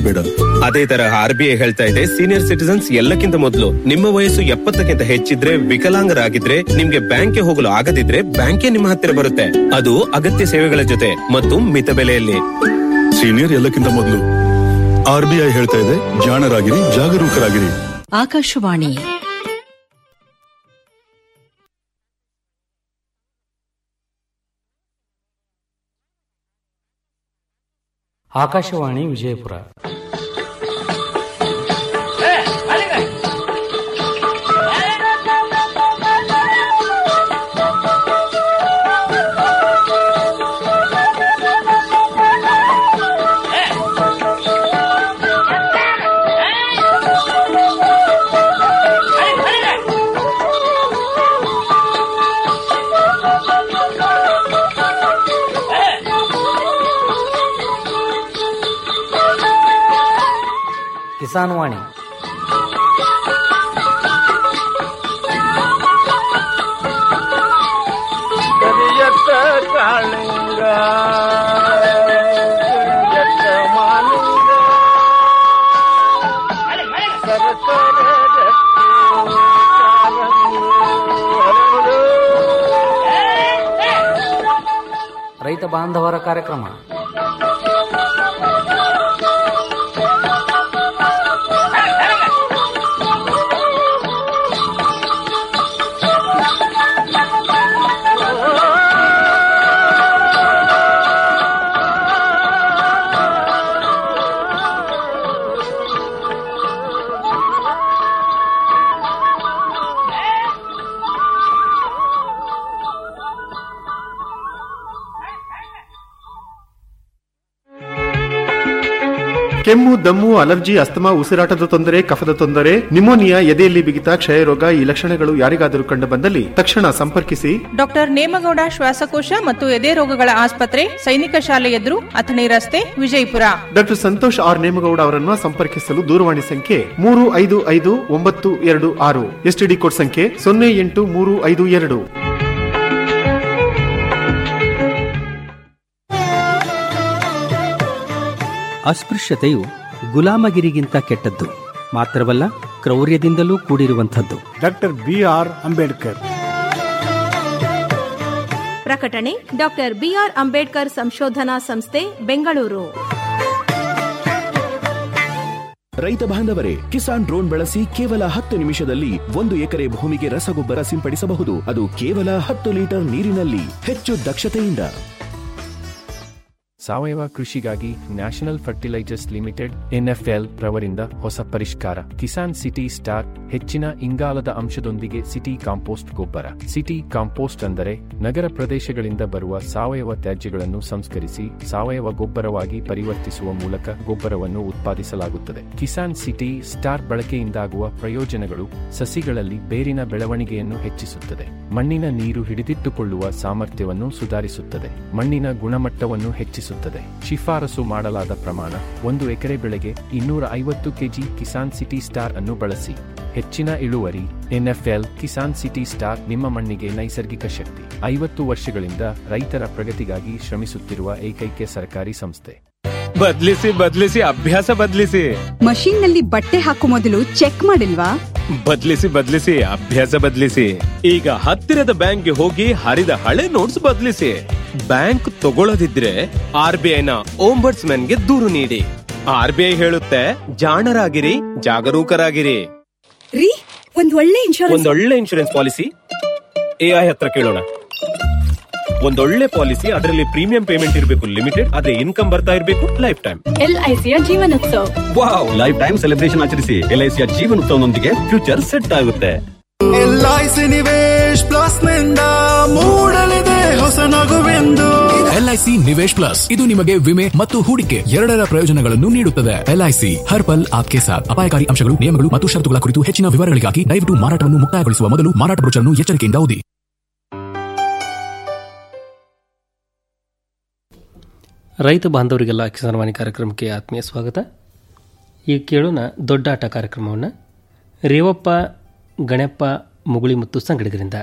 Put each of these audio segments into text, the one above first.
ಬೇಡ ಅದೇ ತರಹ ಆರ್ ಬಿ ಐ ಹೇಳ್ತಾ ಇದೆ ಸೀನಿಯರ್ ಸಿಟಿಸನ್ಸ್ ಎಲ್ಲಕ್ಕಿಂತ ಮೊದಲು ನಿಮ್ಮ ವಯಸ್ಸು ಎಪ್ಪತ್ತಕ್ಕಿಂತ ಹೆಚ್ಚಿದ್ರೆ ವಿಕಲಾಂಗರಾಗಿದ್ರೆ ನಿಮ್ಗೆ ಬ್ಯಾಂಕ್ಗೆ ಹೋಗಲು ಆಗದಿದ್ರೆ ಬ್ಯಾಂಕೇ ನಿಮ್ಮ ಹತ್ತಿರ ಬರುತ್ತೆ ಅದು ಅಗತ್ಯ ಸೇವೆಗಳ ಜೊತೆ ಮತ್ತು ಮಿತ ಬೆಲೆಯಲ್ಲಿ ಸೀನಿಯರ್ ಎಲ್ಲಕ್ಕಿಂತ ಮೊದಲು ಆರ್ ಬಿ ಐ ಹೇಳ್ತಾ ಇದೆ ಜಾಣರಾಗಿರಿ ಜಾಗರೂಕರಾಗಿರಿ ಆಕಾಶವಾಣಿ ಆಕಾಶವಾಣಿ ವಿಜಯಪುರ ಕಿಸಾನ್ ವಾಣಿ ಕರಿಯತ್ತ ಕಾಳಿಂಗ ಕರಿಯತ್ತ ಮಾಲಿಂಗ ಸರಸರ ರಕ್ತಿ ಕಾಲಂಗಿ ಹರಳು. ರೈತ ಬಾಂಧವರ ಕಾರ್ಯಕ್ರಮ ಕೆಮ್ಮು ದಮ್ಮು ಅಲರ್ಜಿ ಅಸ್ತಮಾ ಉಸಿರಾಟದ ತೊಂದರೆ ಕಫದ ತೊಂದರೆ ನಿಮೋನಿಯಾ ಎದೆಯಲ್ಲಿ ಬಿಗಿತ ಕ್ಷಯರೋಗ ಈ ಲಕ್ಷಣಗಳು ಯಾರಿಗಾದರೂ ಕಂಡು ಬಂದಲ್ಲಿ ತಕ್ಷಣ ಸಂಪರ್ಕಿಸಿ ಡಾಕ್ಟರ್ ನೇಮಗೌಡ ಶ್ವಾಸಕೋಶ ಮತ್ತು ಎದೆ ರೋಗಗಳ ಆಸ್ಪತ್ರೆ ಸೈನಿಕ ಶಾಲೆ ಎದುರು ಅಥಣಿ ರಸ್ತೆ ವಿಜಯಪುರ ಡಾಕ್ಟರ್ ಸಂತೋಷ್ ಆರ್ ನೇಮಗೌಡ ಅವರನ್ನು ಸಂಪರ್ಕಿಸಲು ದೂರವಾಣಿ ಸಂಖ್ಯೆ ಮೂರು ಐದು ಐದು ಒಂಬತ್ತು ಎರಡು ಆರು ಎಸ್ಟಿಡಿ ಕೋಡ್ ಸಂಖ್ಯೆ ಸೊನ್ನೆ ಎಂಟು ಮೂರು ಐದು ಎರಡು ಅಸ್ಪೃಶ್ಯತೆಯು ಗುಲಾಮಗಿರಿಗಿಂತ ಕೆಟ್ಟದ್ದು ಮಾತ್ರವಲ್ಲ ಕ್ರೌರ್ಯದಿಂದಲೂ ಕೂಡಿರುವಂಥದ್ದು ಡಾಕ್ಟರ್ ಬಿ ಆರ್ ಅಂಬೇಡ್ಕರ್ ಪ್ರಕಟಣೆ ಡಾಕ್ಟರ್ ಬಿಆರ್ ಅಂಬೇಡ್ಕರ್ ಸಂಶೋಧನಾ ಸಂಸ್ಥೆ ಬೆಂಗಳೂರು ರೈತ ಬಾಂಧವರೇ ಕಿಸಾನ್ ಡ್ರೋನ್ ಬಳಸಿ ಕೇವಲ ಹತ್ತು ನಿಮಿಷದಲ್ಲಿ ಒಂದು ಎಕರೆ ಭೂಮಿಗೆ ರಸಗೊಬ್ಬರ ಸಿಂಪಡಿಸಬಹುದು ಅದು ಕೇವಲ ಹತ್ತು ಲೀಟರ್ ನೀರಿನಲ್ಲಿ ಹೆಚ್ಚು ದಕ್ಷತೆಯಿಂದ ಸಾವಯವ ಕೃಷಿಗಾಗಿ ನ್ಯಾಷನಲ್ ಫರ್ಟಿಲೈಜರ್ಸ್ ಲಿಮಿಟೆಡ್ ಎನ್ಎಫ್ಎಲ್ ರವರಿಂದ ಹೊಸ ಪರಿಷ್ಕಾರ ಕಿಸಾನ್ ಸಿಟಿ ಸ್ಟಾರ್ ಹೆಚ್ಚಿನ ಇಂಗಾಲದ ಅಂಶದೊಂದಿಗೆ ಸಿಟಿ ಕಾಂಪೋಸ್ಟ್ ಗೊಬ್ಬರ ಸಿಟಿ ಕಾಂಪೋಸ್ಟ್ ಅಂದರೆ ನಗರ ಪ್ರದೇಶಗಳಿಂದ ಬರುವ ಸಾವಯವ ತ್ಯಾಜ್ಯಗಳನ್ನು ಸಂಸ್ಕರಿಸಿ ಸಾವಯವ ಗೊಬ್ಬರವಾಗಿ ಪರಿವರ್ತಿಸುವ ಮೂಲಕ ಗೊಬ್ಬರವನ್ನು ಉತ್ಪಾದಿಸಲಾಗುತ್ತದೆ ಕಿಸಾನ್ ಸಿಟಿ ಸ್ಟಾರ್ ಬಳಕೆಯಿಂದಾಗುವ ಪ್ರಯೋಜನಗಳು ಸಸಿಗಳಲ್ಲಿ ಬೇರಿನ ಬೆಳವಣಿಗೆಯನ್ನು ಹೆಚ್ಚಿಸುತ್ತದೆ ಮಣ್ಣಿನ ನೀರು ಹಿಡಿದಿಟ್ಟುಕೊಳ್ಳುವ ಸಾಮರ್ಥ್ಯವನ್ನು ಸುಧಾರಿಸುತ್ತದೆ ಮಣ್ಣಿನ ಗುಣಮಟ್ಟವನ್ನು ಹೆಚ್ಚಿಸುತ್ತದೆ ಶಿಫಾರಸು ಮಾಡಲಾದ ಪ್ರಮಾಣ ಒಂದು ಎಕರೆ ಬೆಳೆಗೆ ಇನ್ನೂರ ಐವತ್ತು ಕೆಜಿ ಕಿಸಾನ್ ಸಿಟಿ ಸ್ಟಾರ್ ಅನ್ನು ಬಳಸಿ ಹೆಚ್ಚಿನ ಇಳುವರಿ ಎನ್ಎಫ್ಎಲ್ ಕಿಸಾನ್ ಸಿಟಿ ಸ್ಟಾರ್ ನಿಮ್ಮ ಮಣ್ಣಿಗೆ ನೈಸರ್ಗಿಕ ಶಕ್ತಿ ಐವತ್ತು ವರ್ಷಗಳಿಂದ ರೈತರ ಪ್ರಗತಿಗಾಗಿ ಶ್ರಮಿಸುತ್ತಿರುವ ಏಕೈಕ ಸರ್ಕಾರಿ ಸಂಸ್ಥೆ ಬದ್ಲಿಸಿ ಬದ್ಲಿಸಿ ಅಭ್ಯಾಸ ಬದ್ಲಿಸಿ ಮಷೀನ್ ನಲ್ಲಿ ಬಟ್ಟೆ ಹಾಕೋ ಮೊದಲು ಚೆಕ್ ಮಾಡಿಲ್ವಾ ಬದ್ಲಿಸಿ ಬದ್ಲಿಸಿ ಅಭ್ಯಾಸ ಬದ್ಲಿಸಿ ಈಗ ಹತ್ತಿರದ ಬ್ಯಾಂಕ್ಗೆ ಹೋಗಿ ಹರಿದ ಹಳೆ ನೋಟ್ಸ್ ಬದ್ಲಿಸಿ ಬ್ಯಾಂಕ್ ತಗೊಳ್ಳದಿದ್ರೆ ಆರ್ ಬಿ ಐನ ಓಂಬರ್ಟ್ಸ್ ಗೆ ದೂರು ನೀಡಿ ಆರ್ ಬಿ ಐ ಹೇಳುತ್ತೆ ಜಾಣರಾಗಿರಿ ಜಾಗರೂಕರಾಗಿರಿ ರೀ ಒಂದ್ ಒಳ್ಳೆ ಇನ್ಶೂರೆನ್ಸ್ ಒಂದೊಳ್ಳೆ ಇನ್ಶೂರೆನ್ಸ್ ಪಾಲಿಸಿ ಎಐ ಹತ್ರ ಕೇಳೋಣ ಒಂದೊಳ್ಳೆ ಪಾಲಿಸಿ ಅದರಲ್ಲಿ ಪ್ರೀಮಿಯಂ ಪೇಮೆಂಟ್ ಇರಬೇಕು ಲಿಮಿಟೆಡ್ ಆದ್ರೆ ಇನ್ಕಮ್ ಬರ್ತಾ ಇರಬೇಕು ಲೈಫ್ ಟೈಮ್ ಎಲ್ಐಸಿಯ Jeevanotsav wow life time celebration ಆಚರಿಸಿ ಎಲ್ಐಸಿಯ ಜೀವನೋತ್ಸವನೊಂದಿಗೆ ಫ್ಯೂಚರ್ ಸೆಟ್ ಆಗುತ್ತೆ ಎಲ್ಐಸಿ ನಿವೇಶ್ ಪ್ಲಸ್ ನಿಂದ ಮೂಡಲಿದೆ ಹೊಸ ನಗುವೆಂದು ಎಲ್ಐಸಿ ನಿವೇಶ್ ಪ್ಲಸ್ ಇದು ನಿಮಗೆ ವಿಮೆ ಮತ್ತು ಹೂಡಿಕೆ ಎರಡರ ಪ್ರಯೋಜನಗಳನ್ನು ನೀಡುತ್ತದೆ ಎಲ್ಐಸಿ ಹರ್ ಪಲ್ ಆಪ್ಕೆ ಸಾಥ್ ಅಪಾಯಕಾರಿ ಅಂಶಗಳು ನಿಯಮಗಳು ಮತ್ತು ಷರತ್ತುಗಳ ಕುರಿತು ಹೆಚ್ಚಿನ ವಿವರಗಳಿಗಾಗಿ ದಯವಿಟ್ಟು ಮಾರಾಟವನ್ನು ಮುಕ್ತಾಯಗೊಳಿಸುವ ಮೊದಲು ಮಾರಾಟ ಬ್ರೋಚರ್ನ್ನು ಎಚ್ಚರಿಕೆಯಿಂದ ಓದಿ ರೈತ ಬಾಂಧವರಿಗೆಲ್ಲ ಕಿಸಾನ್ವಾಣಿ ಕಾರ್ಯಕ್ರಮಕ್ಕೆ ಆತ್ಮೀಯ ಸ್ವಾಗತ ಈಗ ಕೇಳೋಣ ದೊಡ್ಡಾಟ ಕಾರ್ಯಕ್ರಮವನ್ನು ರೇವಪ್ಪ ಗಣಪ್ಪ ಮುಗುಳಿ ಮತ್ತು ಸಂಗಡಿಗರಿಂದ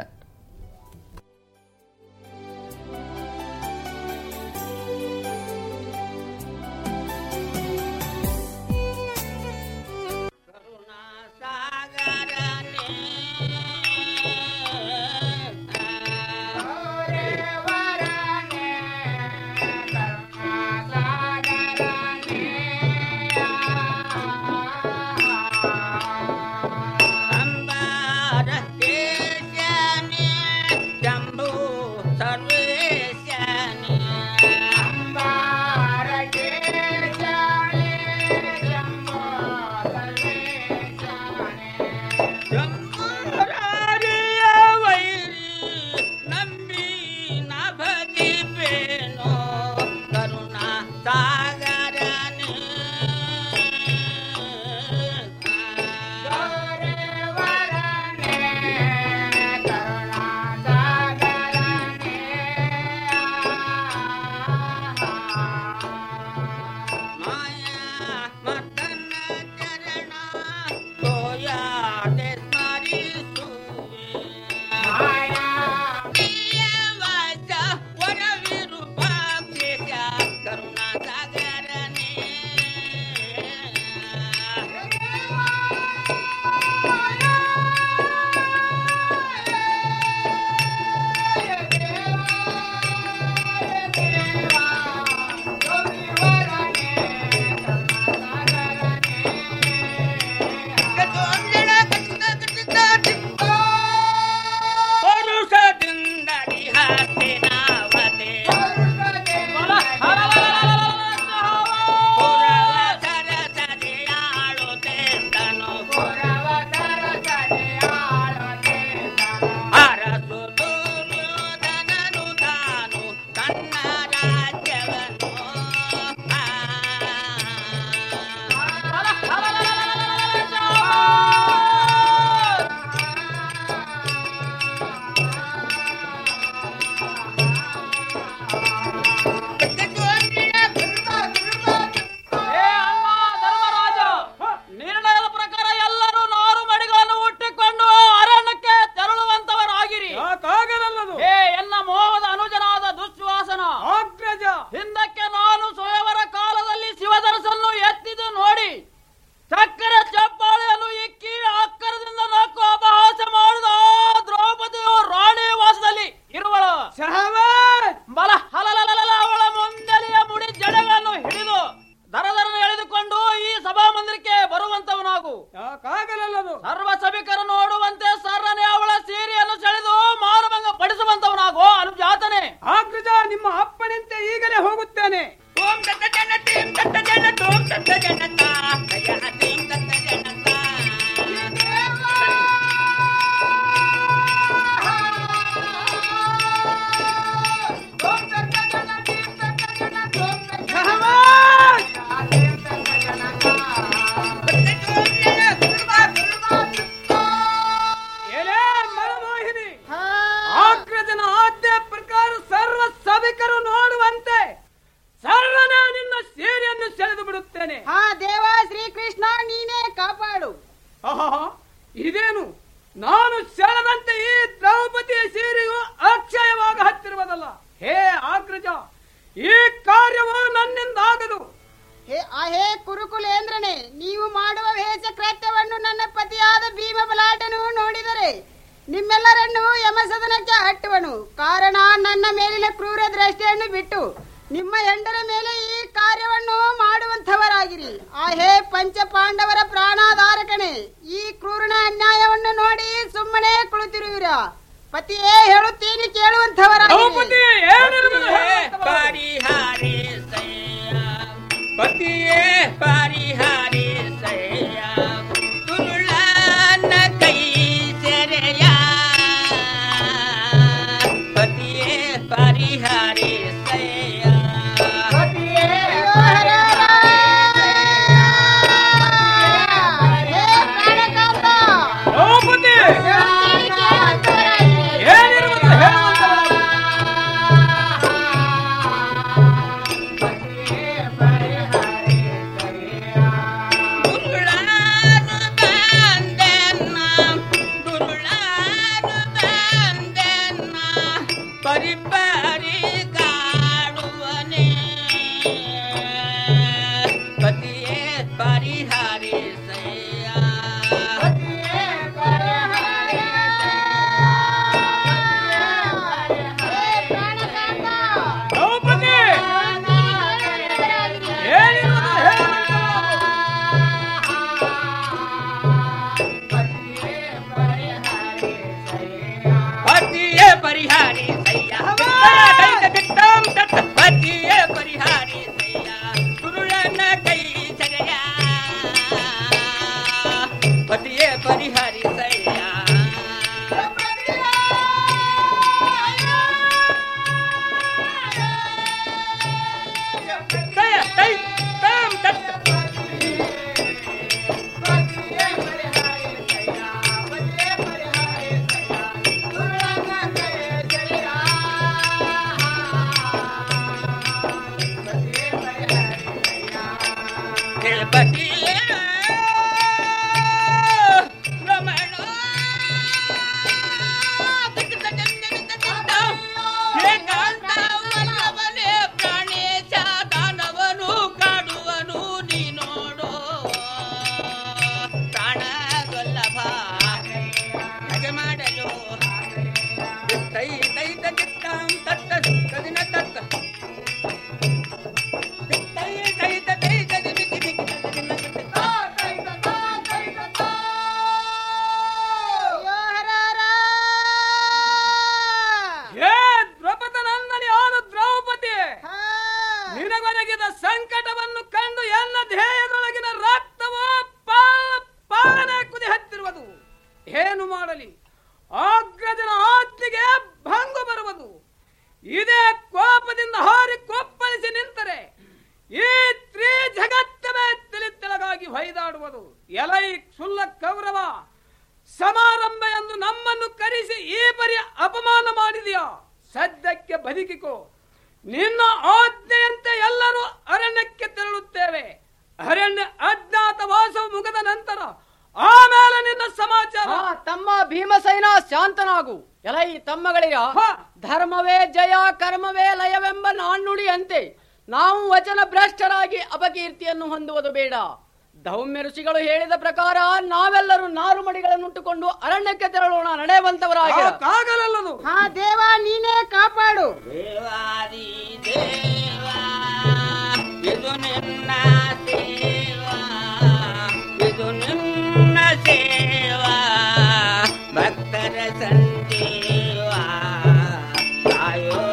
ಆಹಾ ಇದೇನು ನಾನು ಸೆಳೆದಂತೆ ಈ ದ್ರೌಪದಿಯ ಸೀರೆಯು ಅಕ್ಷಯವಾಗ ಹತ್ತಿರುವುದಲ್ಲ ಹೇ ಆಗ್ರಜ ಈ ಕಾರ್ಯವು ನನ್ನಿಂದ ಆಗದು ಹೇ ಅಹೇ ಕುರುಕುಲೇಂದ್ರನೇ ನೀವು ಮಾಡುವ ವೇಷ ಕೃತ್ಯವನ್ನು ನನ್ನ ಪತಿಯಾದ ಭೀಮ ಬಲಾಟನು ನೋಡಿದರೆ ನಿಮ್ಮೆಲ್ಲರನ್ನು ಯಮಸದನಕ್ಕೆ ಹಟ್ಟುವನು ಕಾರಣ ನನ್ನ ಮೇಲಿನ ಕ್ರೂರ ದೃಷ್ಟಿಯನ್ನು ಬಿಟ್ಟು ನಿಮ್ಮ ಹೆಂಡರ ಮೇಲೆ ಈ ಕಾರ್ಯವನ್ನು ಮಾಡುವಂಥವರಾಗಿರಿ ಆಹೇ ಪಂಚ ಪಾಂಡವರ ಪ್ರಾಣಾಧಾರಕನೇ ಈ ಕ್ರೂರನ ಅನ್ಯಾಯವನ್ನು ನೋಡಿ ಸುಮ್ಮನೆ ಕುಳಿತಿರುವಿರ ಪತಿಯೇ ಹೇಳುತ್ತೀನಿ ಕೇಳುವಂಥವರಾಗಿರಿ ಪತಿಯೇ ಪರಿಹಾರಿ ಸಯ್ಯ ತುರುಳನ ಕೈ ಸೆರೆಯ ಪತಿಯೇ ಪರಿಹಾರಿ ಸಯ್ಯ ಪತಿಯೇ ದ್ರೌಪದಿ ಏನಿರುವುದು ಹೇಳುವಂತವರಾಗಿ ಪರಿಪರಿ ಕಾಡುವನೆ ಪತಿಯೇ ಪರಿಹಾರಿ ಸಯ್ಯ ದ್ರೌಪದಿ ಏನಿರುವುದು ಹೇಳುವಂತವರಾಗು. ಪತಿಯೇ ಪರಿಹಾರಿ ಸಯ್ಯ ದೈತ ದಿಟ್ಟಂ ತತ್ತ ಪತಿಯೇ ಪರಿಹಾರಿ ಸಯ್ಯ ಗುರುಳನ ಕೈ ಸೆರೆಯ ಪತಿಯೇ ಪರಿಹಾರಿ ಸಯ್ಯ ದಯ ದೈ ತಂ ತತ್ತ ಪತಿಯೇ ರಮಣ ಏಕಾಂತವಲ್ಲವನೇ ಪ್ರಾಣೇಶ ದಾನವನು ಕಾಡುವನು ನೀ ನೋಡೋ ಪ್ರಾಣಗೊಲ್ಲಭ ಹಾಗೆ ಮಾಡಲು ತೈ ತೈ ತಗಿತ್ತಾಂ ತತ್ತ ತದಿನ ತತ್ತ ತೈ ತೈ ತೈ ತದಿ ಬಿಕ್ಕಿ ಬಿಕ್ಕಿ ತದಿನ ತತ್ತ ಏ ದ್ರೌಪದ ನನ್ನನಿ ಆನು ದ್ರೌಪದಿ ನಿನಗೊದಗಿದ ಸಂಕಟವನ್ನು ಕಂಡು ಎನ್ನ ಧ್ಯೇಯದೊಳಗಿನ ರಕ್ತವು ಪಾಲ ಪಾಲನೆ ಕುದಿ ಹತ್ತಿರುವುದು ಏನು ಮಾಡಲಿ ಅಗ್ರಜನ ಆಜ್ಞೆಗೆ ಭಂಗು ಬರುವುದು ಇದೇ ಕೋಪದಿಂದ ಹಾರಿ ಕೊಪ್ಪಳಿಸಿ ನಿಂತರೆ ಈ ತ್ರಿ ಜಗತ್ತವೇ ತಿಳಿತಿಲಗಾಗಿ ಹೊಯ್ದಾಡುವುದು ಎಲೈ ಸುಲ್ಲ ಕೌರವ ಸಮಾರಂಭ ಎಂದು ನಮ್ಮನ್ನು ಕರೆಸಿ ಈ ಪರಿ ಅಪಮಾನ ಮಾಡಿದೆಯಾ ಸದ್ಯಕ್ಕೆ ಬದುಕಿಕೋ ನಿನ್ನ ಆಜ್ಞೆಯಂತೆ ಎಲ್ಲರೂ ಅರಣ್ಯಕ್ಕೆ ತೆರಳುತ್ತೇವೆ ಅರಣ್ಯ ಅಜ್ಞಾತ ವಾಸವು ಮುಗಿದ ನಂತರ ಆಮೇಲೆ ನಿನ್ನ ಸಮಾಚಾರ ತಮ್ಮ ಭೀಮಸೈನ ಶಾಂತನಾಗು ಎಲೈ ತಮ್ಮಗಳಿಯ ಧರ್ಮವೇ ಜಯ ಕರ್ಮವೇ ಲಯವೆಂಬ ನಾಣ್ಣುಡಿಯಂತೆ ನಾವು ವಚನ ಭ್ರಷ್ಟರಾಗಿ ಅಪಕೀರ್ತಿಯನ್ನು ಹೊಂದುವುದು ಬೇಡ ಧೌಮ್ಯ ಋಷಿಗಳು ಹೇಳಿದ ಪ್ರಕಾರ ನಾವೆಲ್ಲರೂ ನಾರುಮಡಿಗಳನ್ನುಟ್ಟುಕೊಂಡು ಅರಣ್ಯಕ್ಕೆ ತೆರಳೋಣ ನಡೆಯುವಂತವರಾಗಿ ಆಗಲಲ್ಲದು ಹಾ ದೇವ ನೀನೇ ಕಾಪಾಡು ದೇವಾದಿ ದೇವ ಇದು ನಿನ್ನ ಸೇವಾ ಇದು ನಿನ್ನ ಸೇವಾ ಭಕ್ತರ ಸಂಜೀವಾ ಕಾಯೋ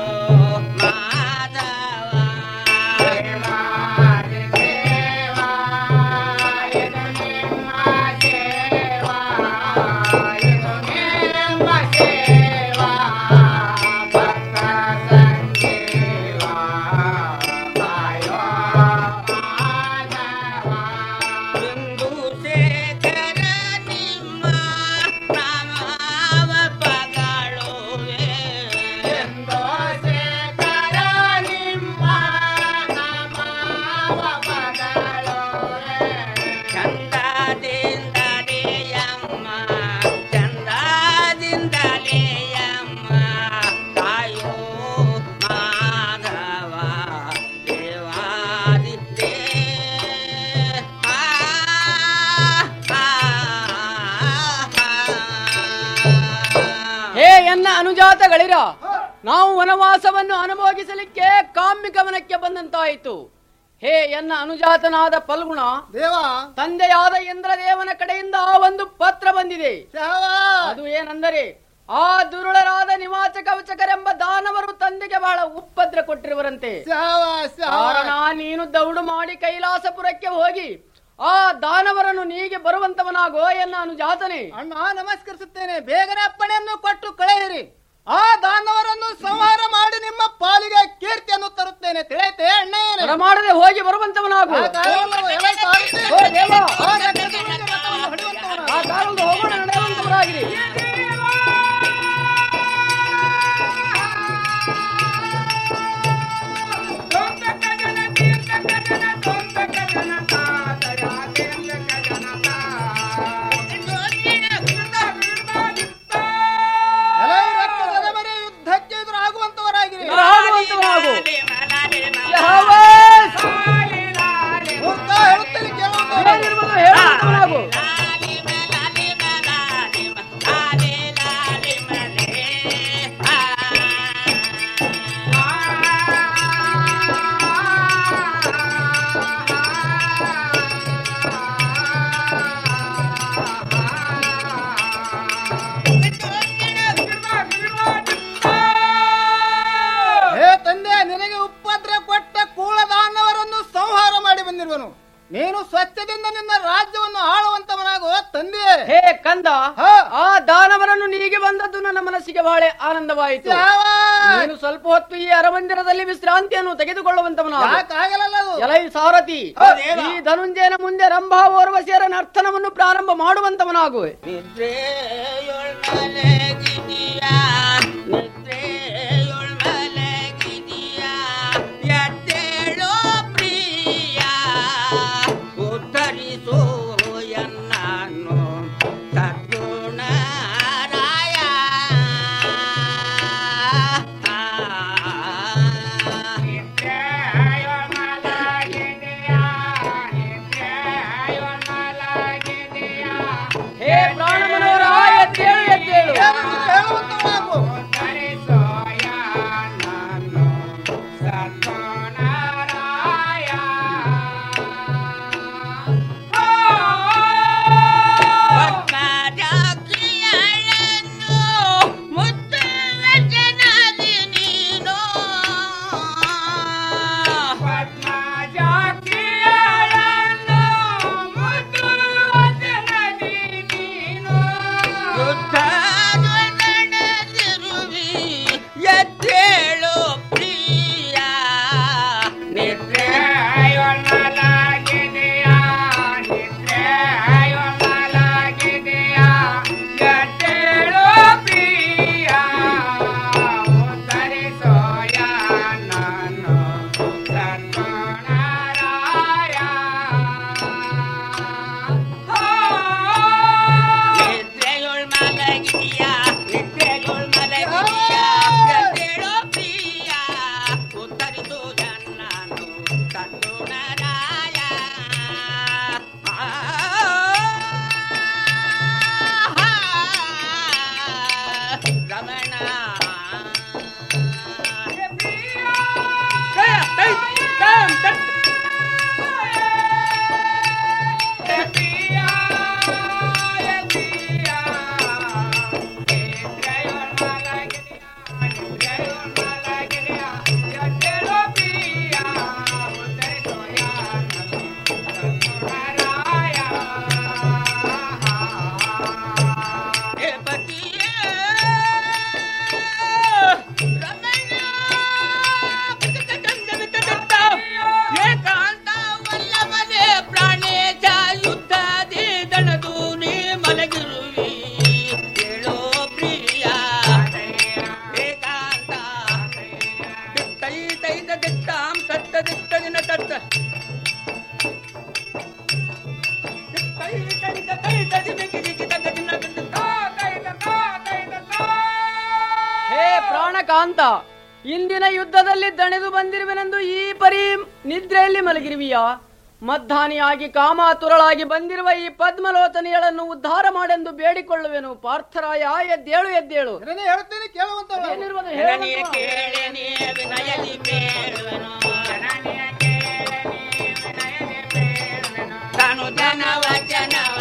ಮಾಧವ ಸೇವಾ ಅನುಜಾತಗಳಿರ ನಾವು ವನವಾಸವನ್ನು ಅನುಭೋಗಿಸಲಿಕ್ಕೆ ಕಾಮ್ಯಗಮನಕ್ಕೆ ಬಂದಂತಾಯಿತು ಹೇ ಎನ್ನ ಅನುಜಾತನಾದ ಫಲ್ಗುಣ ದೇವ ತಂದೆಯಾದ ಇಂದ್ರದೇವನ ಕಡೆಯಿಂದ ಆ ಒಂದು ಪತ್ರ ಬಂದಿದೆ ಅದು ಏನೆಂದರೆ ಆ ದುರುಳರಾದ ನಿವಾಚ ಕವಚಕರೆಂಬ ದಾನವರು ತಂದೆಗೆ ಬಹಳ ಉಪದ್ರ ಕೊಟ್ಟಿರುವರಂತೆ ಕಾರಣ ನೀನು ದೌಡು ಮಾಡಿ ಕೈಲಾಸಪುರಕ್ಕೆ ಹೋಗಿ ಆ ದಾನವರನ್ನು ನೀಗೆ ಬರುವಂತವನಾಗೋ ಎನ್ನ ಅನುಜಾತನೆ ಅಣ್ಣ ನಮಸ್ಕರಿಸುತ್ತೇನೆ ಬೇಗನೆ ಅಪ್ಪಣೆಯನ್ನು ಕೊಟ್ಟು ಕಳೆಯಿರಿ ಆ ದಾನವರನ್ನು ಸಂಹಾರ ಮಾಡಿ ನಿಮ್ಮ ಪಾಲಿಗೆ ಕೀರ್ತಿಯನ್ನು ತರುತ್ತೇನೆ ತಿಳಿಯುತ್ತೆ ಅಣ್ಣಯ್ಯನೇ ತಡ ಮಾಡದೆ ಹೋಗಿ ಬರುವಂತವನಾಗು ಆ ಕಾಲವನ್ನು ಎಲ್ಲ ಸಾರಿಸಿ ಓ ದೇವ, ಆ ನಕ್ಷತ್ರಗಳಿಗೆ ರಥವನ್ನು ಹೊಡೆಯುವಂತವನಾಗು. ಆ ಕಾಲದಲ್ಲಿ ಹೋಗೋಣ ನಡೆಯುವಂತವರಾಗಿರಿ ಎಲೈ ರಕ್ತದ ಮರಿ ಯುದ್ಧಕ್ಕೆ ಎದುರಾಗುವಂತವರಾಗಿರಿ ಎದುರಾಗುವಂತವರಾಗು. ಮೂರ್ಖ ಹೇಳುತ್ತೇನೆ ಕೇಳುವಂತವರಾಗು. ಏನಿರ್ಬೋದು ಹೇಳುವಂತವನಾಗು ಹೇ ತಂದೆ ನಿನಗೆ ಉಪದ್ರ ಕೊಟ್ಟ ಕೂಳದಾನವರನ್ನು ಸಂಹಾರ ಮಾಡಿ ಬಂದಿರುವನು ನೀನು ಸ್ವಚ್ಛದಿಂದ ನಿನ್ನ ರಾಜ್ಯವನ್ನು ಆಳುವಂತವನಾಗುವ ತಂದೆ ಹೇ ಕಂದ ಆ ದಾನವರನ್ನು ನೀಗೆ ಬಂದದ್ದು ನನ್ನ ಮನಸ್ಸಿಗೆ ಬಹಳ ಆನಂದವಾಯಿತು ನೀನು ಸ್ವಲ್ಪ ಹೊತ್ತು ಈ ಅರಮಂದಿರದಲ್ಲಿ ವಿಶ್ರಾಂತಿಯನ್ನು ತೆಗೆದುಕೊಳ್ಳುವಂತವನಾಗು ಯಾಕಾಗಲಲ್ಲದು ಎಲೈ ಸಾರಥಿ ಈ ಧನುಂಜಯನ ಮುಂದೆ ರಂಭಾ ಓರ್ವಶಿಯರ ನರ್ತನವನ್ನು ಪ್ರಾರಂಭ ಮಾಡುವಂತವನಾಗುವೆ ಎದ್ದೇಳೋ ಪ್ರಿಯ ಉತ್ತರಿಸೋ ಎನ್ನನ್ನು ಸದ್ಗುಣರಾಯ ಹೇ ಪ್ರಾಣ ಮನೋಹರ ಎದ್ದೇಳು ಎದ್ದೇಳು ಹೇಳುವಂತವನಾಗು ಎದ್ದೇಳು ಪ್ರಿಯ ನಿದ್ರೆಯೊನ್ನಲಾಗಿದೆಯಾ ನಿದ್ರೆಯೊನ್ನಲಾಗಿದೆಯಾ ಎದ್ದೇಳು ಪ್ರಿಯ ಉತ್ತರಿಸೋಯ ನಾನು ಸತ್ಗುಣರಾಯ ನಿದ್ರೆಯೊಳ್ ಮಲಗಿದೆಯಾ ನಿದ್ರೆಯೊಳ್ ಮಲಗಿದೆಯಾ ಎದ್ದೇಳು ಪ್ರಿಯ ಉತ್ತರಿಸೋಯ ನಾನು ಸದ್ಗುಣರಾಯ ರಮಣ ಏಕಾಂತ ವಲ್ಲಭನೆ ಪ್ರಾಣೇಶ ಯುದ್ಧದಿ ದಣದು ನೀ ಮಲಗಿರುವಿ ಹೇಳೋ ಪ್ರಿಯ ಏಕಾಂತ ದಿತ್ತೈ ತೈದ ದಿತ್ತಾಂ ತತ್ತ ದಿತ್ತ ದಿನ ತತ್ತ ದಿತ್ತೈ ತೈದ ತೈದ ದಿಮಿಗಿ ದಿಗಿ ತಗ ದಿನ ದಿತ್ತ ತಾ ತೈದ ತಾ ತೈದ ತಾ. ಹೇ ಪ್ರಾಣಕಾಂತ ಇಂದಿನ ಯುದ್ಧದಲ್ಲಿ ದಣೆದು ಬಂದಿರುವೆನೆಂದು ಈ ಪರಿ ನಿದ್ರೆಯಲ್ಲಿ ಮಲಗಿರುವಿಯಾ ಮದ್ದಾನಿಯಾಗಿ ಕಾಮಾತುರಳಾಗಿ ಬಂದಿರುವ ಈ ಪದ್ಮಲೋಚನೆಗಳನ್ನು ಉದ್ಧಾರ ಮಾಡೆಂದು ಬೇಡಿಕೊಳ್ಳುವೆನು ಪಾರ್ಥರಾಯ ಎದ್ದೇಳು ಎದ್ದೇಳು ಹೇಳ್ತೀನಿ ಕೇಳುವಂತ ಏನಿರುವುದು ಹೇಳುವಂತ ತಾನು ಜನವ ಜನವ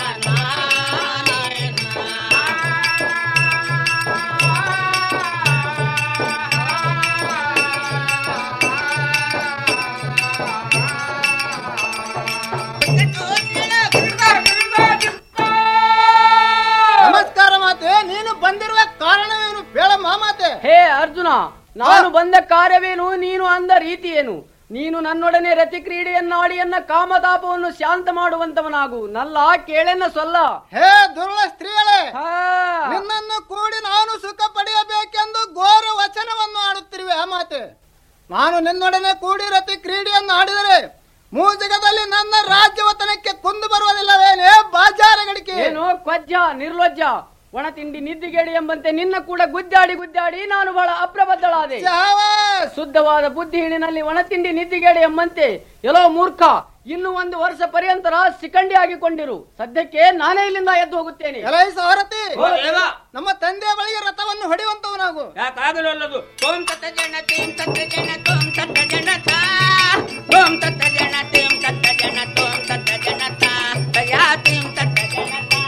ನಮಸ್ಕಾರ ಮಾತೆ ನೀನು ಬಂದಿರುವ ಕಾರಣವೇನು ಬೇಳಮ್ಮ ಮಾತೆ ಹೇ ಅರ್ಜುನ ನಾನು ಬಂದ ಕಾರ್ಯವೇನು ನೀನು ಅಂದ ರೀತಿ ಏನು ನೀನು ನನ್ನೊಡನೆ ರತಿ ಕ್ರೀಡೆಯನ್ನಾಡಿ ಎನ್ನ ಕಾಮತಾಪವನ್ನು ಶಾಂತ ಮಾಡುವಂತವನಾಗು ನಲ್ಲ ಕೇಳೆನ್ನ ಸೊಲ್ಲ ಹೇ ದುರ್ಳ ಸ್ತ್ರೀಗಳೇ ನಿನ್ನನ್ನು ಕೂಡಿ ನಾನು ಸುಖ ಪಡೆಯಬೇಕೆಂದು ಘೋರ ವಚನವನ್ನು ಆಡುತ್ತಿರುವೆ ಆ ಮಾತೆ ನಾನು ನಿನ್ನೊಡನೆ ಕೂಡಿ ರತಿ ಕ್ರೀಡೆಯನ್ನು ಆಡಿದರೆ ಮೂಜಗದಲ್ಲಿ ನನ್ನ ರಾಜ್ಯವತನಕ್ಕೆ ಕುಂದು ಬರುವುದಿಲ್ಲವೇನೇ ಬಾಜಾರಗಡಿಕೆ ಏನು ಕ್ವಜ್ಜ ನಿರ್ಲಜ್ಜ ಒಣ ತಿಂಡಿ ನಿದ್ದಿಗೇಡಿ ಎಂಬಂತೆ ನಿನ್ನ ಕೂಡ ಗುದ್ದಾಡಿ ಗುದ್ದಾಡಿ ನಾನು ಬಹಳ ಅಪ್ರಬದ್ಧಳಾದೆ ಶುದ್ಧವಾದ ಬುದ್ಧಿಹೀನಿನಲ್ಲಿ ಒಣ ತಿಂಡಿ ನಿದ್ದಿಗೇಡಿ ಎಂಬಂತೆ ಎಲ್ಲೋ ಮೂರ್ಖ ಇನ್ನು ಒಂದು ವರ್ಷ ಪರ್ಯಂತರ ಸಿಕಂಡಿ ಆಗಿಕೊಂಡಿರು ಸದ್ಯಕ್ಕೆ ನಾನೇ ಇಲ್ಲಿಂದ ಎದ್ದು ಹೋಗುತ್ತೇನೆ ಎಲೈ ಸಾರಥಿ ಓ ದೇವ. ನಮ್ಮ ತಂದೆಯ ಬಳಿಗೆ ರಥವನ್ನು ಹೊಡೆಯುವಂತವನಾಗು ಯಾಕಾಗಲಲ್ಲದು ಓಂ ತತ್ತ ಜನ ತೇಂ ತತ್ತ ಜನ ತೋಂ ತತ್ತ ಜನ ತಾ ಓಂ ತತ್ತ ಜನ ತೇಂ ತತ್ತ ಜನ ತೋಂ ತತ್ತ ಜನ ತಾ ತಯಾ ತೇಂ ತತ್ತ ಜನ ತಾ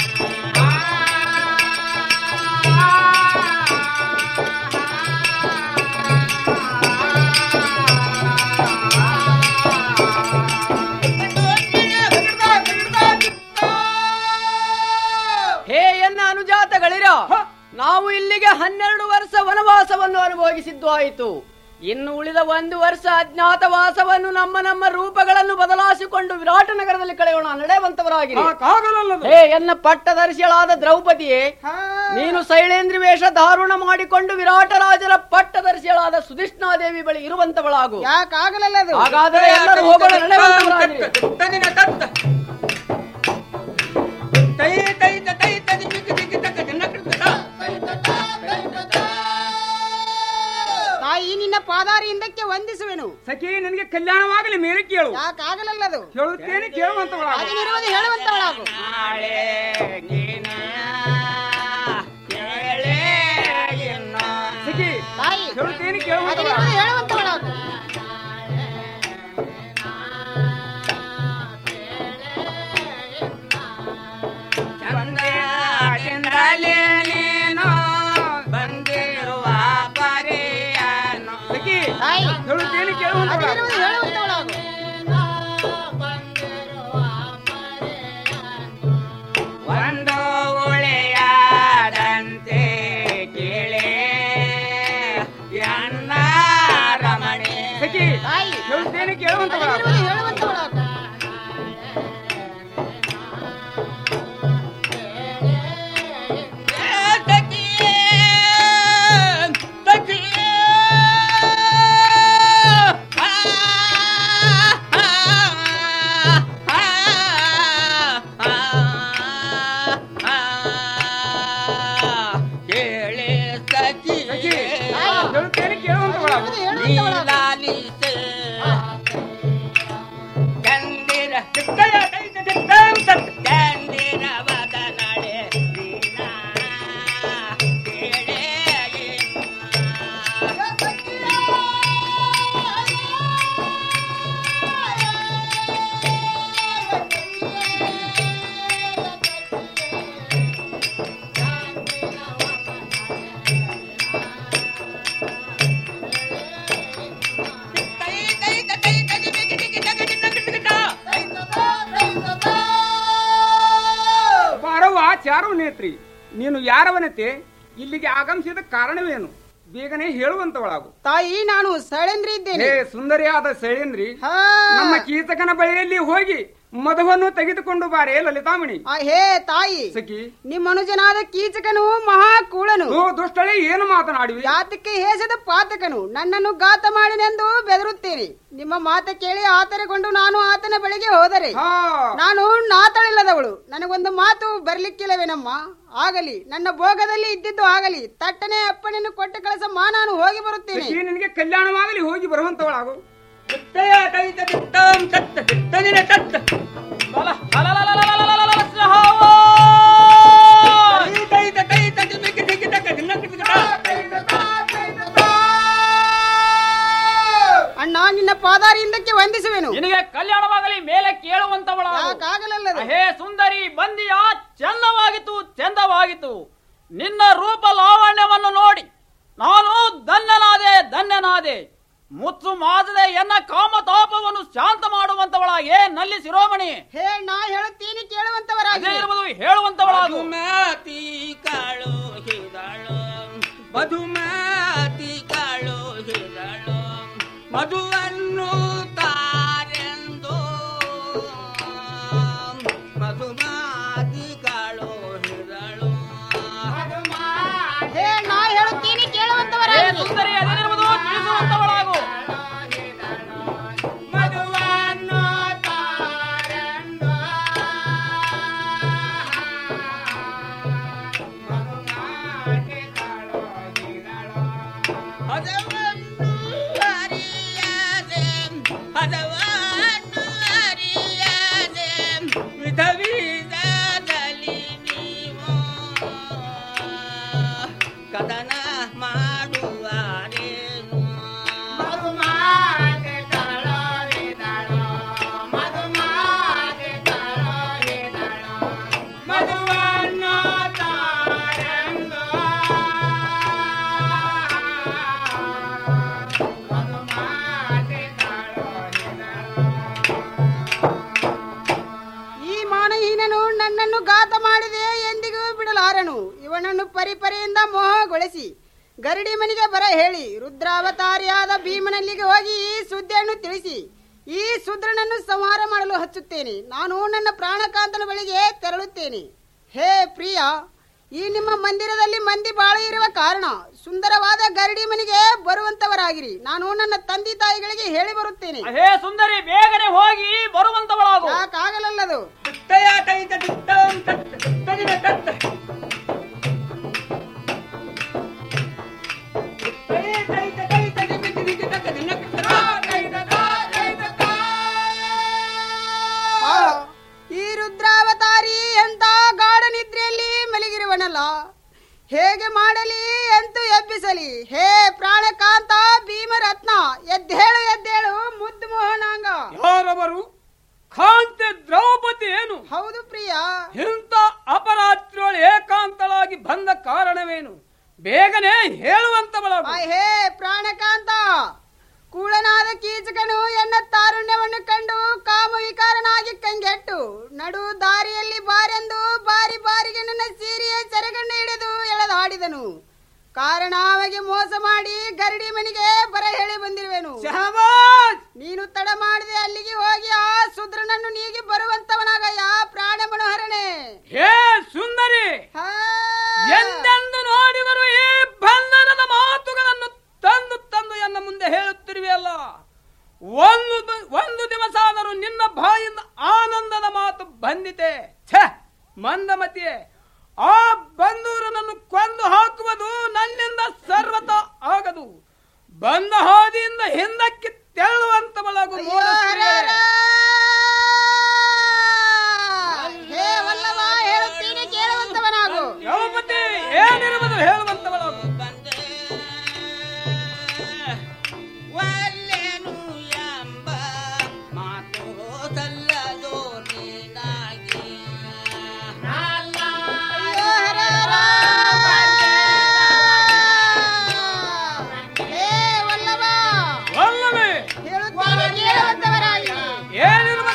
ಹೇ ಎನ್ನ ಅನುಜಾತಗಳಿರ ನಾವು ಇಲ್ಲಿಗೆ ಹನ್ನೆರಡು ವರ್ಷ ವನವಾಸವನ್ನು ಅನುಭವಿಸಿದ್ದು ಆಯಿತು ಇನ್ನು ಉಳಿದ ಒಂದು ವರ್ಷ ಅಜ್ಞಾತವಾಸವನ್ನು ನಮ್ಮ ನಮ್ಮ ರೂಪಗಳನ್ನು ಬದಲಾಯಿಸಿಕೊಂಡು ವಿರಾಟ ನಗರದಲ್ಲಿ ಕಳೆಯೋಣ ನಡೆಯುವಂತವರಾಗಿ ಹೇ ಎನ್ನ ಪಟ್ಟದರ್ಶಿಗಳಾದ ದ್ರೌಪದಿಯೇ ನೀನು ಶೈಲೇಂದ್ರಿ ವೇಷ ಧಾರಣ ಮಾಡಿಕೊಂಡು ವಿರಾಟ ರಾಜರ ಪಟ್ಟದರ್ಶಿಗಳಾದ ಸುಧಿಷ್ಣಾದೇವಿ ಬಳಿ ಇರುವಂತವಳಾಗು ಯಾಕಾಗಲಿಲ್ಲ ಅದು ಹಾಗಾದರೆ ಎಲ್ಲರೂ ಹೋಗೋಣ ನಡೆಯುವಂತವರಾಗಿ ತೈ ತೈ ತ ತೈ ತದಿ ಮಿಕ್ ದಿಕ್ ತಕ ಜನ ಕೃತ ತಾಯಿ ನಿನ್ನ ಪಾದಾರಿ ಹಿಂದಕ್ಕೆ ವಂದಿಸುವೆನು ಸಖಿ ನನಗೆ ಕಲ್ಯಾಣವಾಗಲಿ ಮೇಲೆ ಕೇಳು ಯಾಕಾಗಲಿಲ್ಲ ಅದು ಕೇಳುತ್ತೇನೆ ಕೇಳುವಂತವಳಾಗು ಹಾಗೇನಿರುವುದು ಹೇಳುವಂತವಳಾಗು ನಾಳೆ ನೀನ ಕೇಳೆ ಎನ್ನೋ ಸಖಿ ತಾಯಿ ಕೇಳುತ್ತೇನೆ ಹಾಗೇನಿರುವುದು ಕೇಳುವಂತವಳಾಗು ಹೇಳುವಂತವಳಾಗು ಚಂದ್ರಲೆ ನೀನು ಬಂದಿರುವ ಪರಿಯನು ಸಖಿ ತಾಯಿ ಹೇಳುತ್ತೇನೆ ಕೇಳುವಂತವಳಾಗು ಹಾಗೇನಿರುವುದು ಹೇಳುವಂತವಳಾಗು ಒಂದು ಉಳೆಯಾದಂತೆ ಕೇಳೆ ಎನ್ನ ರಮಣಿ ಸಖಿ ತಾಯಿ ಹೇಳುತ್ತೇನೆ ಕೇಳುವಂತವಳಾಗು ಹಾಗೇನಿರುವುದು ಹೇಳುವಂತವಳಾಗು ಕೇಳೆ ಸಖಿ ಹೇಳುತ್ತೇನೆ ಕೇಳುವಂತವಳಾಗು ಹೇಳುವಂತವಳಾಗು ಚಂದಿರ ಚಿತ್ತಯ ಕೈತ ಚಿತ್ತಂ ತತ್ ಚಂದಿರ ವದನಳೆ ದೀನ ಕೇಳೆ ಬಾರವ್ವ ಚಾರು ನೇತ್ರಿ ನೀನು ಯಾರವನತೆ ಇಲ್ಲಿಗೆ ಆಗಮಿಸಿದ ಕಾರಣವೇನು ಬೇಗನೆ ಹೇಳುವಂತವಳಾಗು ತಾಯಿ ನಾನು ಶೈಲೇಂದ್ರಿ ಹೇ ಇದ್ದೇನೆ ಸುಂದರಿಯಾದ ಶೈಲೇಂದ್ರಿ ನಮ್ಮ ಕೀಚಕನ ಬಳಿಯಲ್ಲಿ ಹೋಗಿ ಮಧುವನ್ನು ತೆಗೆದುಕೊಂಡು ಬಾರೆ ಲಲಿತಾಮಣಿ ಆ, ಹೇ ತಾಯಿ ಸಖಿ ನಿಮ್ಮ ಅನುಜನಾದ ಕೀಚಕನು ಮಹಾಕೂಳನು ಓ ದುಷ್ಟಳೆ ಏನು ಮಾತನಾಡಿವಿ ಜಾತಕ್ಕೆ ಹೇಸದ ಪಾತಕನು ನನ್ನನ್ನು ಘಾತ ಮಾಡಿನೆಂದು ಬೆದರುತ್ತೇನೆ ನಿಮ್ಮ ಮಾತ ಕೇಳಿ ಆತರಗೊಂಡು ನಾನು ಆತನ ಬಳಿಗೆ ಹೋದರೆ ನಾನು ನಾತಳಿಲ್ಲದವಳು ನನಗೊಂದು ಮಾತು ಬರ್ಲಿಕ್ಕಿಲ್ಲವೇನಮ್ಮ ಆಗಲಿ ನನ್ನ ಭೋಗದಲ್ಲಿ ಇದ್ದಿದ್ದು ಆಗಲಿ ತಟ್ಟನೆ ಅಪ್ಪಣೆಯನ್ನು ಕೊಟ್ಟು ಕಳಿಸಮ್ಮ ನಾನು ಹೋಗಿ ಬರುತ್ತೇನೆ ಸಖಿ ನಿನಗೆ ಕಲ್ಯಾಣವಾಗಲಿ ಹೋಗಿ ಬರುವಂತವಳಾಗು ತಯ ತೈತ ತಿತ್ತಂ ತತ್ತ ತಿತ್ತದಿನ ತತ್ತ ಬಲ ಹಲಲಲಲಲಲಲಲ ಸಹಾವ ತೈತ ತೈತ ತಿಮಿಕಿ ತಿಕ್ಕಿ ತಕ್ಕ ದಿನ ಕಿಟಕ ಅಣ್ಣ ನಿನ್ನ ಪಾದಾರಿಂದಕ್ಕೆ ವಂದಿಸುವೆನು ನಿನಗೆ ಕಲ್ಯಾಣವಾಗಲಿ ಮೇಲೆ ಕೇಳುವಂತವಳ ಯಾಕಾಗಲಲ್ಲದು? ಹೇ ಸುಂದರಿ ಬಂದಿಯ ಚಂದವಾಗಿತ್ತು ಚಂದವಾಗಿತ್ತು ನಿನ್ನ ರೂಪ ಲಾವಣ್ಯವನ್ನು ನೋಡಿ ನಾನು ಧನ್ಯನಾದೆ ಧನ್ಯನಾದೆ ಮುತ್ತು ಮಾದದೆ ಎನ್ನ ಕಾಮತಾಪವನ್ನು ಶಾಂತ ಮಾಡುವಂತವಳಾಗೆ ನಲ್ಲಿ ಶಿರೋಮಣಿ ಹೇ ನಾ ಹೇಳುತ್ತೀನಿ ಕೇಳುವಂತವರಾಗಿ ಅದೇ ಇರುವುದು ಹೇಳುವಂತವಳಾಗು ಮಧುಮಾತಿ ಕಾಳು ಹಿರಳು ಮಧುಮಾತಿ ಕಾಳು ಹಿರಳು ಮಧುವನ್ನು ತಾರೆಂದು ಮಧುಮಾತಿ ಕಾಳು ಹಿರಳು ಹೇ ನಾ ಹೇಳುತ್ತೀನಿ ಹೇ ಕೇಳುವಂತವರಾಗಿ ಸುಂದರಿ ಅದೇನಿರುವುದು ತಿಳಿಸುವಂತವಳಾಗು ಮಧುವನ್ನು ತಾರೆಂದು ಹದವನ್ನು ಅರಿಯದೆ ಹದವನ್ನು ಅರಿಯದೆ ವಿಧ ವಿಧದಲ್ಲಿ ನೀವು ಕದನ ಮಾಡುವಾರೇನು ಮಧುಮಾತೆ ತಳರಿದಳು ಮಧುಮಾತೆ ತಳರಿದಳು ಮಧುವನ್ನು ತಾರೆಂದು ಈ ಮಾನಹೀನನು ನನ್ನನ್ನು ಘಾತ ಮಾಡಿದೆ ಎಂದಿಗೂ ಬಿಡಲಾರನು ಇವನನ್ನು ಪರಿಪರಿಯಿಂದ ಮೋಹಗೊಳಿಸಿ ಗರಡಿ ಮನೆಗೆ ಬರ ಹೇಳಿ ರುದ್ರಾವತಾರಿಯಾದ ಭೀಮನಲ್ಲಿಗೆ ಹೋಗಿ ಈ ಸುದ್ದಿಯನ್ನು ತಿಳಿಸಿ ಈ ಶೂದ್ರನನ್ನು ಸಂಹಾರ ಮಾಡಲು ಹಚ್ಚುತ್ತೇನೆ ನಾನು ನನ್ನ ಪ್ರಾಣಕಾಂತನ ಬಳಿಗೆ ತೆರಳುತ್ತೇನೆ ಹೇ ಪ್ರಿಯ ಈ ನಿಮ್ಮ ಮಂದಿರದಲ್ಲಿ ಮಂದಿ ಬಾಳ ಇರುವ ಕಾರಣ ಸುಂದರವಾದ ಗರಡಿ ಮನೆಗೆ ಬರುವಂತವರಾಗಿರಿ ನಾನು ನನ್ನ ತಂದೆ ತಾಯಿಗಳಿಗೆ ಹೇಳಿ ಬರುತ್ತೇನೆ ಹೇ ಸುಂದರಿ ಬೇಗನೆ ಹೋಗಿ ಬರುವಂತವಳಾಗು ಯಾಕಾಗಲಲ್ಲದು ತಯ ತೈತ ತಿತ್ತಂ ತತ್ತ ತಿತ್ತದಿನ ತತ್ತ ತಯ ತೈತ ತೈತ ತಿಮಿಕಿ ತಿಕ್ಕಿ ತಕ್ಕ ದಿನ ಕಿಟಕ ಆ, ಈ ರುದ್ರಾವತಾರಿ ಎಂತ ಗಾಢ ನಿದ್ರೆಯಲ್ಲಿ ಮಲಗಿರುವನಲ್ಲ ಹೇಗೆ ಮಾಡಲಿ ಎಂತು ಎಬ್ಬಿಸಲಿ ಹೇ ಪ್ರಾಣಕಾಂತ ಭೀಮರತ್ನ ಎದ್ದೇಳು ಎದ್ದೇಳು ಮುದ್ದು ಮೋಹನಾಂಗ ಯಾರವರು ಕಾಂತೆ ದ್ರೌಪದಿ ಏನು ಹೌದು ಪ್ರಿಯ ಇಂಥ ಅಪರಾತ್ರಿಯೊಳು ಏಕಾಂತಳಾಗಿ ಬಂದ ಕಾರಣವೇನು ಬೇಗನೆ ಹೇಳುವಂತವಳಾಗು ಆ, ಹೇ ಪ್ರಾಣಕಾಂತ ಕೂಳನಾದ ಕೀಚಕನು ಎನ್ನ ತಾರುಣ್ಯವನ್ನು ಕಂಡು ಕಾಮವಿಕಾರನಾಗಿ ಕಂಗೆಟ್ಟು ನಡು ದಾರಿಯಲ್ಲಿ ಬಾರೆಂದು ಬಾರಿ ಬಾರಿಗೆ ನನ್ನ ಸೀರೆಯ ಸೆರಗನ್ನು ಹಿಡಿದು ಎಳೆದಾಡಿದನು ಕಾರಣ ಅಮಗೆ ಮೋಸ ಮಾಡಿ ಗರಡಿ ಮನೆಗೆ ಬರ ಹೇಳಿ ಬಂದಿರುವೆನು ನೀನು ತಡ ಮಾಡದೆ ಅಲ್ಲಿಗೆ ಹೋಗಿ ಆ ಶೂದ್ರನನ್ನು ನೀಗಿ ಬರುವಂತವನಾಗಯ್ಯ ಪ್ರಾಣ ಮನೋಹರಣೆ ಹೇ ಸುಂದರಿ ಎಂದೆಂದು ನೋಡಿದರು ಈ ಬಂಧನದ ಮಾತುಗಳನ್ನು ತಂದು ತಂದು ಎನ್ನ ಮುಂದೆ ಹೇಳುತ್ತಿರುವೆಯಲ್ಲ ಒಂದು ದ- ಒಂದು ದಿವಸ ಆದರೂ ನಿನ್ನ ಬಾಯಿಂದ ಆನಂದದ ಮಾತು ಬಂದಿತೆ ಛೆ ಮಂದಮತಿಯೇ ಆ ಬಂದೂರನನ್ನು ಕೊಂದು ಹಾಕುವುದು ನನ್ನಿಂದ ಸರ್ವತ ಆಗದು ಬಂದ ಹಾದಿಯಿಂದ ಹಿಂದಕ್ಕೆ ತೆರಳುವಂತವಳಾಗು ಹೇ ವಲ್ಲಭ ಹೇಳುತ್ತೀನಿ ಕೇಳುವಂತವನಾಗು ದ್ರೌಪದಿ ಏನಿರುವುದು ಹೇಳುವಂತವಳಾಗು ಒಲ್ಲೆನು ಎಂಬ ಮಾತು ಸಲ್ಲದೋ ನೀನಾಗಿ ಹೇ ವಲ್ಲಭ ವಲ್ಲಭೆ ಹೇಳುತ್ತೀನಿ ಕೇಳುವಂತವರಾಗಿ ಏನಿರುವುದು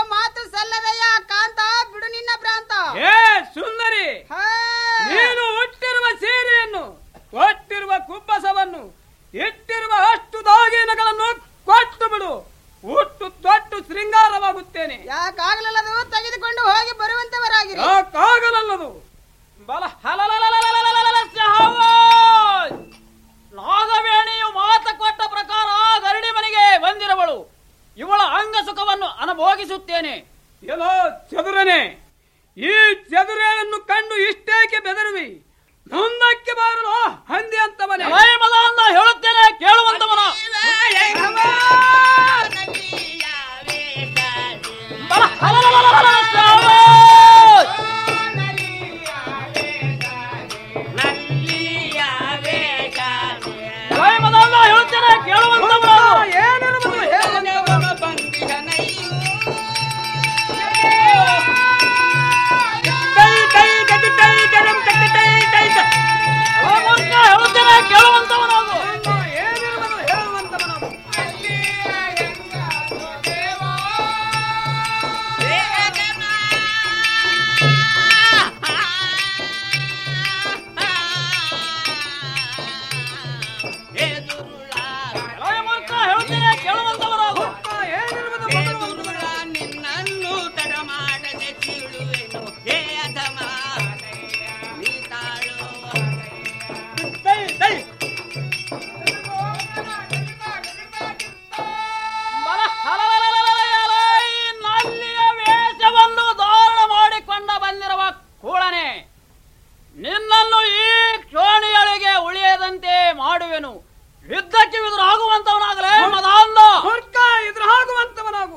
ಮಾತು ಸಲ್ಲದಯ್ಯ ಕಾಂತ ಬಿಡು ನಿನ್ನ ಭ್ರಾಂತ ಏ ಸುಂದರಿ ನೀನು ಹುಟ್ಟಿರುವ ಸೀರೆಯನ್ನು ಕೊಟ್ಟಿರುವ ಕುಬ್ಬಸವನ್ನು ಇಟ್ಟಿರುವ ಅಷ್ಟು ದಾಗಿನಗಳನ್ನು ಕೊಟ್ಟು ಬಿಡು ಹುಟ್ಟು ತೊಟ್ಟು ಶೃಂಗಾರವಾಗುತ್ತೇನೆ ಯಾಕಾಗಲಲ್ಲದು ತೆಗೆದುಕೊಂಡು ಹೋಗಿ ಬರುವಂತವರಾಗಿರಿ ಯಾಕಾಗಲಲ್ಲದು ಬಲ ನಾಗವೇಣಿಯು ಮಾತ ಕೊಟ್ಟ ಪ್ರಕಾರ ಗರಡಿ ಮನೆಗೆ ಬಂದಿರುವಳು ಇವಳ ಅಂಗ ಸುಖವನ್ನು ಅನುಭೋಗಿಸುತ್ತೇನೆ ಎಲ್ಲೋ ಚದುರನೆ ಈ ಚದುರೆಯನ್ನು ಕಂಡು ಇಷ್ಟೇಕೆ ಬೆದರುವಿ ಮುಂದಕ್ಕೆ ಬಾರಲು ಹಂದಿ ಅಂತವನೇ ಎಲೈ ಮಗ ಅಂದ ಹೇಳುತ್ತೇನೆ ಕೇಳುವಂತವನ ಬಲ ಹಲಲಲಲಲಲ ಶ್ರಾವಣ. ಎಲೈ ಮಗ ಅಂದ ಹೇಳುತ್ತೇನೆ ಕೇಳುವಂತವನ ಹೇಳುತ್ತೇನೆ ಕೇಳುವಂತವನಾಗು ಹೇಳುತ್ತೇನೆ ಕೇಳುವಂತವನಾಗು ನಿನ್ನನ್ನು ತಡ ಮಾಡದೆ ತಿಳುವೆನು ಹೇ ಅಧಮ ನೀ ತಾಳು ಬಲ ಹಲಲಲಲಲ ಎಲೈ ನಲ್ಲಿಯ ವೇಷವನ್ನು ಧಾರಣ ಮಾಡಿಕೊಂಡ ಬಂದಿರುವ ಕೂಳನೆ ನಿನ್ನನ್ನು ಈ ಕ್ಷೋಣಿಯೊಳಗೆ ಉಳಿಯದಂತೆ ಮಾಡುವೆನು ಯುದ್ಧಕ್ಕೆ ಎದುರಾಗುವಂತವನಾಗಲೇ ಮದಾಂಧ ಎದುರಾಗುವಂತವನಾಗು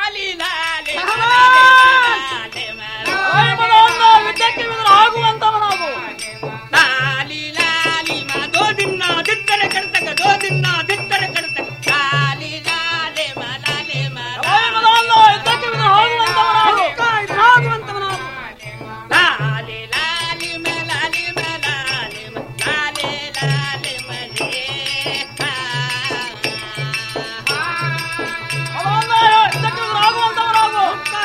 ಯುದ್ಧಕ್ಕೆ ಎದುರಾಗುವಂತವನಾಗು ಲಾಲಿ ಲಾಲಿ ಮಾ ದೋ ದಿನ್ನ ದಿತ್ತರೆ ಕರ್ತಕ ದೋ ದಿನ್ನ ದಿತ್ತರೆ ಕರ್ತಕ ಲಾಲಿ ಲಾಲೆ ಮಾ ಲಾಲೆ ಮಾ ಯುದ್ಧಕ್ಕೆ ಎದುರಾಗುವಂತವನಾಗು ಲಾಲಿ ಲಾಲಿ ಮಾ ಲಾಲಿ ಮಾ ಲಾಲಿ ಮಾ ಲಾಲೆ ಲಾಲೆ ಮಾ ಲೇ ಯುದ್ಧಕ್ಕೆ ಎದುರಾಗುವಂತವನಾಗು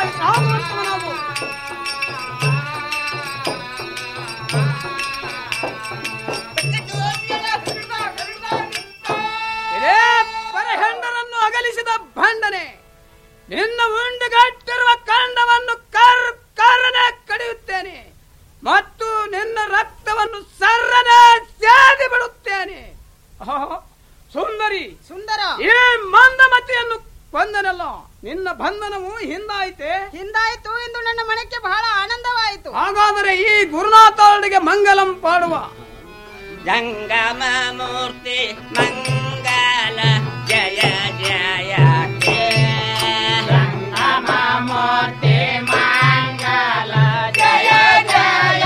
ಇದೇ ಪರಹೆಂಡರನ್ನು ಅಗಲಿಸಿದ ಭಂಡನೆ ನಿನ್ನ ಉಂಡುಗಟ್ಟಿರುವ ಕಾಂಡವನ್ನು ಕರ್ ಕರ್ರನೆ ಕಡಿಯುತ್ತೇನೆ ಮತ್ತು ನಿನ್ನ ರಕ್ತವನ್ನು ಸರ್ರನೆ ಸೇದಿ ಬಿಡುತ್ತೇನೆ ಆಹಾ, ಸುಂದರಿ ಸುಂದರ ಈ ಮಂದಮತಿಯನ್ನು ಕೊಂದನಲ್ಲ ನಿನ್ನ ಬಂಧನವು ಹಿಂದಾಯಿತೆ ಹಿಂದಾಯ್ತು ಎಂದು ನನ್ನ ಮನಕ್ಕೆ ಬಹಳ ಆನಂದವಾಯಿತು ಹಾಗಾದರೆ ಈ ಗುರುನಾಥಾಳಿಗೆ ಮಂಗಲಂ ಪಾಡುವ ಜಂಗಮ ಮೂರ್ತಿ ಮಂಗಲ ಜಯ ಜಯ ಜಂಗಮ ಮೂರ್ತಿ ಮಂಗಲ ಜಯ ಜಯ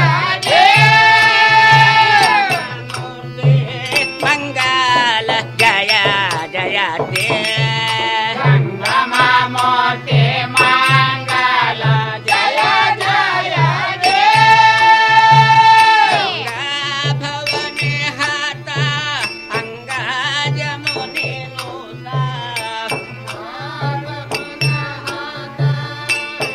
ಮಂಗಲ ಜಯ ಜಯ ಜಂಗಮ ಮೂರ್ತಿ ಮಂಗಲ ಜಯ ಜಯ ಭವನೆ ಹಾತ ಅಂಗಾಜ ಮುನಿ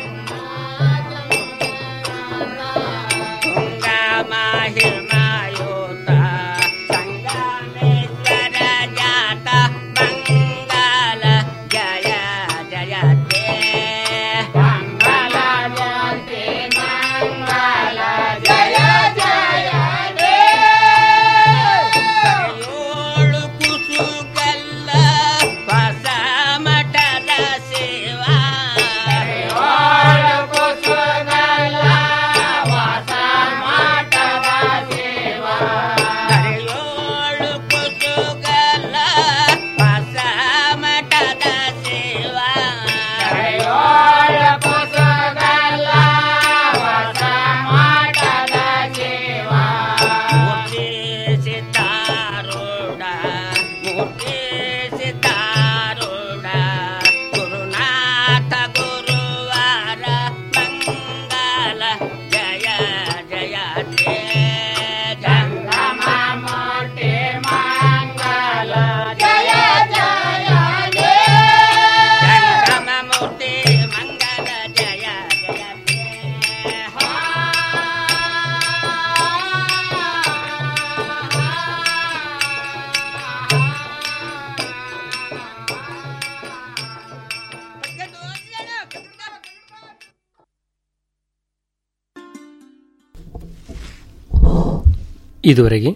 ಇದುವರೆಗೆ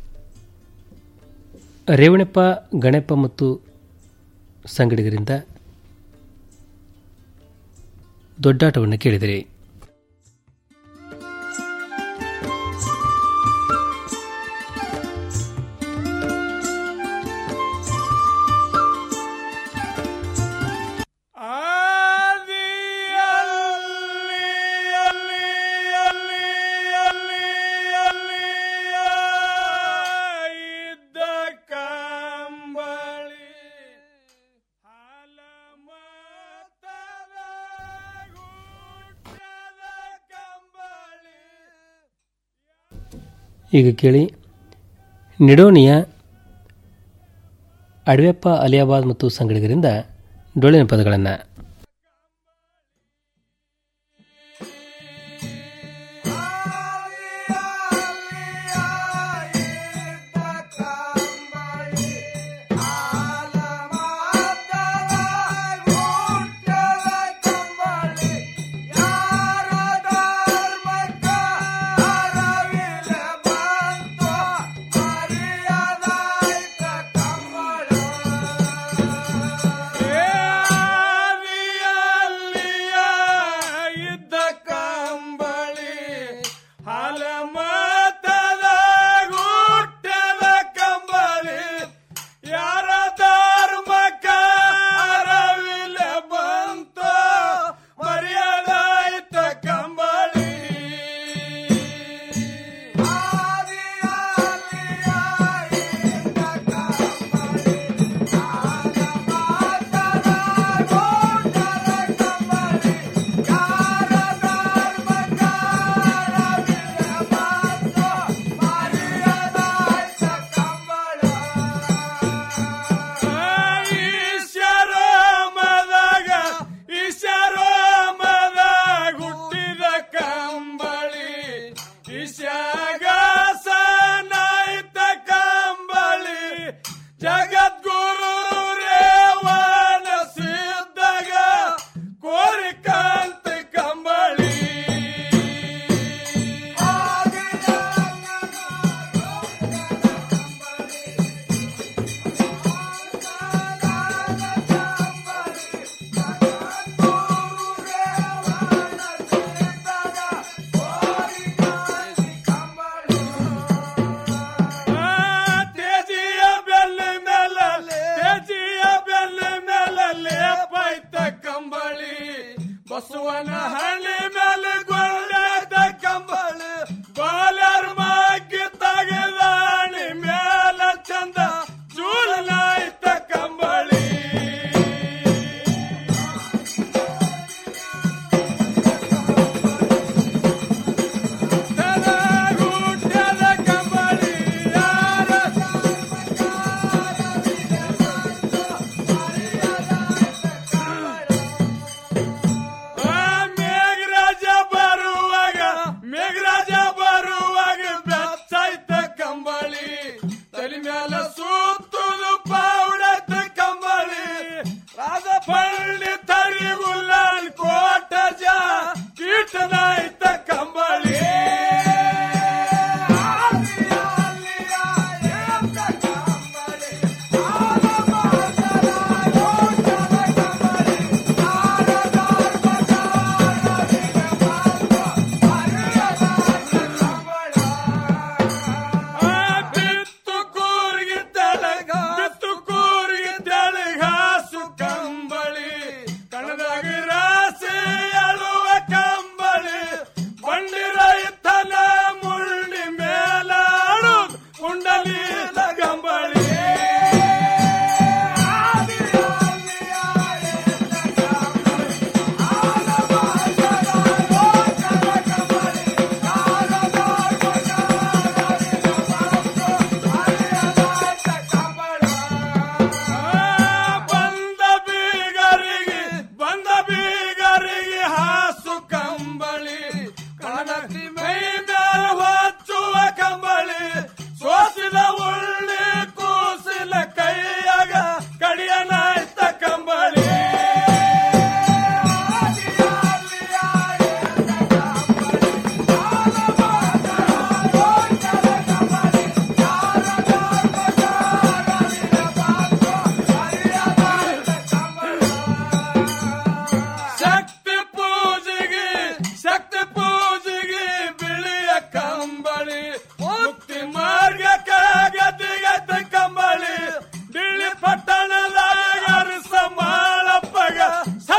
ರೇವಣಪ್ಪ ಗಣಪ ಮತ್ತು ಸಂಗಡಿಗರಿಂದ ದೊಡ್ಡಾಟವನ್ನು ಕೇಳಿದಿರಿ ಈಗ ಕೇಳಿ ನಿಡೋಣಿಯ ಅಡವೆಪ್ಪ ಅಲಿಯಾಬಾದ್ ಮತ್ತು ಸಂಗಡಿಗರಿಂದ ಡೊಳ್ಳಿನ ಪದಗಳನ್ನು ಇದ್ದ ಕಂಬಳಿ ಹಾಲ ಮಾತದ ಗುಟ್ಟದ ಕಂಬಳಿ ಯಾರ ಧರ್ಮಕ್ಕ ಅರವಿಲ ಬಂತ ಮರ್ಯಾದಾಯ್ತ ಕಂಬಳಿ ಈಶ್ವರೋಮದಾಗ ಈಶ್ವರೋಮದಾಗ ಹುಟ್ಟಿದ ಕಂಬಳಿ ಈಶಾಗಾಸನಾಯ್ತ ಕಂಬಳಿ ಜಗದ್ಗುರು ರೇವಣ ಸಿದ್ಧಗ ಕೋರಿಕಾಂತ ಕಂಬಳಿ ತೇಜಿಯ ಬೆಲ್ಲ ಮೇಲೆ ತೇಜಿಯ ಬೆಲ್ಲ ಮೇಲೆ ಲೇಪಾಯ್ತ ಕಂಬಳಿ ಬಸವನ ಹಣಿ ಮೇಲೆ